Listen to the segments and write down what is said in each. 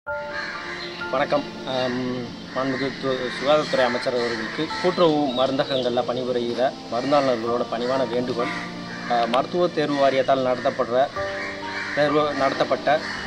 வணக்கம் ஆம், மாண்புமிகு து- சுகாதாரத்துறை அமைச்சர் அவர்களுக்கு கூட்டுறவு மருந்தகங்களில் பணிபுரிகிற மருந்தாளர்களோட பணிவான வேண்டுகோள் ஆ, மருத்துவ தேர்வு வாரியத்தால் நடத்தப்படுற தேர்வு நடத்தப்பட்ட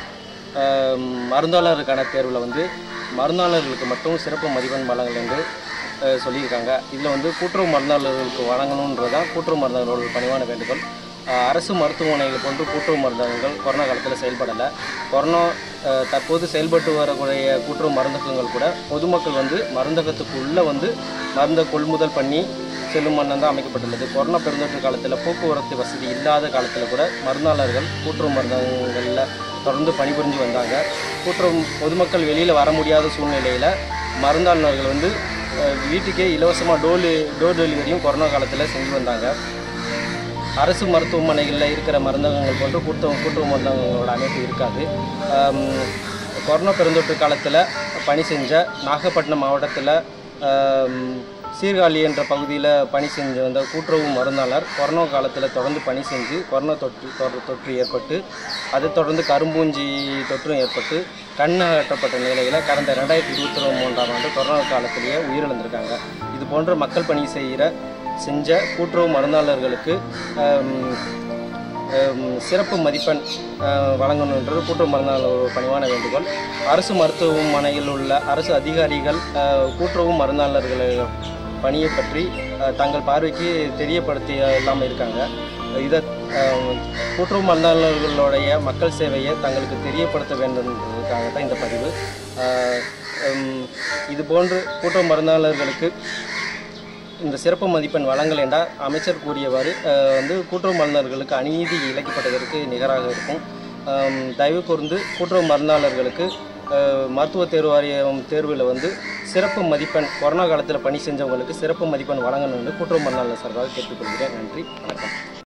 ஆம், மருந்தாளருக்கான தேர்வில் வந்து மருந்தாளர்களுக்கு மட்டும் சிறப்பு மதிப்பெண் வழங்கல் என்று ஆ, சொல்லியிருக்காங்க இதில் வந்து கூட்டுறவு மருந்தாளர்களுக்கு வழங்கணுன்றதான் கூட்டுறவு மருந்தாளர்களோட பணிவான வேண்டுகோள் ஆ, அரசு மருத்துவமனைகள் போன்று கூட்டுறவு மருந்தகங்கள் கொரோனா காலத்தில் செயல்படலை கொரோனா ஆ, தற்போது செயல்பட்டு வரக்கூடிய கூட்டுறவு மருந்தகங்கள் கூட பொதுமக்கள் வந்து மருந்தகத்துக்குள்ளே வந்து மருந்தை கொள்முதல் பண்ணி செல்லும் வண்ணம் தான் அமைக்கப்பட்டுள்ளது கொரோனா பெருந்தொற்று காலத்தில் போக்குவரத்து வசதி இல்லாத காலத்தில் கூட மருந்தாளர்கள் கூட்டுறவு மருந்தகங்களில் தொடர்ந்து பணிபுரிஞ்சு வந்தாங்க கூட்டுறவு பொதுமக்கள் வெளியில் வர முடியாத சூழ்நிலையில் மருந்தாளர்கள் வந்து அஹ், வீட்டுக்கே இலவசமாக டோலு டோர் டெலிவரியும் கொரோனா காலத்தில் செஞ்சு வந்தாங்க அரசு மருத்துவமனைகளில் இருக்கிற மருந்தகங்கள் போன்று கூட்டுறவு கூட்டுறவு மருந்தகங்களோட அமைப்பு இருக்காது ஆம், கொரோனா பெருந்தொற்று காலத்தில் பணி செஞ்ச நாகப்பட்டினம் மாவட்டத்தில் ஆம், சீர்காழி என்ற பகுதியில் பணி செஞ்சு வந்த கூட்டுறவு மருந்தாளர் கொரோனா காலத்தில் தொடர்ந்து பணி செஞ்சு கொரோனா தொற்று தொற்று தொற்று ஏற்பட்டு அதைத் தொடர்ந்து கரும்பூஞ்சி தொற்றும் ஏற்பட்டு கண் அகற்றப்பட்ட நிலையில் கடந்த ரெண்டாயிரத்தி இருபத்தி மூன்றாம் ஆண்டு கொரோனா காலத்திலேயே உயிரிழந்திருக்காங்க இது போன்ற மக்கள் பணி செய்கிற செஞ்ச கூட்டுறவு மருந்தாளர்களுக்கு ஆம், ஆம், சிறப்பு மதிப்பெண் ஆ, வழங்கணுன்றது கூட்டுறவு மருந்தாளர் ஒரு பணிவான வேண்டுகோள் அரசு மருத்துவமனையில் உள்ள அரசு அதிகாரிகள் ஆ, கூட்டுறவு மருந்தாளர்கள் பணியை பற்றி ஆ, தங்கள் பார்வைக்கு தெரியப்படுத்தி இல்லாமல் இருக்காங்க இதை ஆம், கூட்டுறவு மருந்தாளர்களுடைய மக்கள் சேவையை தங்களுக்கு தெரியப்படுத்த வேண்டும்ன்றதுக்காக தான் இந்த பதிவு ஆ, ம், இது போன்று கூட்டுறவு மருந்தாளர்களுக்கு இந்த சிறப்பு மதிப்பெண் வழங்கல் என்றால் அமைச்சர் கூறியவாறு அஹ், வந்து கூட்டுறவு மருந்தாளர்களுக்கு அநீதி இழைக்கப்பட்டதற்கு நிகராக இருக்கும் ஆம், தயவு கூர்ந்து கூட்டுறவு மருந்தாளர்களுக்கு அஹ், மருத்துவ தேர்வு வாரியம் தேர்வில் வந்து சிறப்பு மதிப்பெண் கொரோனா காலத்தில் பணி செஞ்சவங்களுக்கு சிறப்பு மதிப்பெண் வழங்கணும்னு கூட்டுறவு மருந்தாளர் சார்பாக கேட்டுக்கொள்கிறேன் நன்றி வணக்கம்